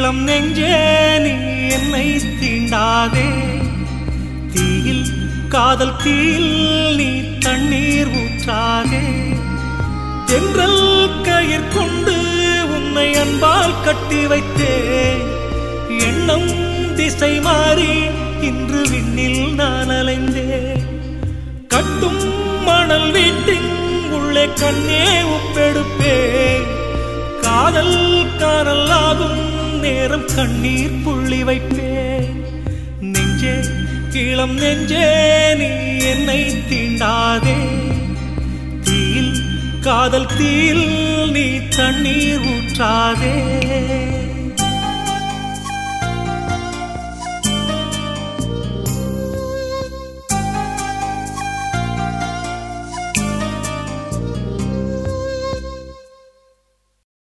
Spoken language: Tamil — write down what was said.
இளம் நெஞ்சே நீ என்னை தீண்டாதே தீயில் காதல் தீயில் நீ தண்ணீர் ஊற்றாதே தென்றல் கயிர் கொண்டு உன்னை அன்பால் கட்டி வைத்தேன் எண்ணம் திசை மாறி இன்று விண்ணில் நான் அலைந்தேன் கட்டும் மணல் வீட்டின் உள்ளே கண்ணே உப்பெடுப்பேன் காதல் காதல் ஆகும் நேரம் கண்ணீர் புள்ளி வைப்பேன் நெஞ்சே இளம் நெஞ்சே நீ என்னை தீண்டாதே தீயில் காதல் தீயில் நீ தண்ணீர் ஊற்றாதே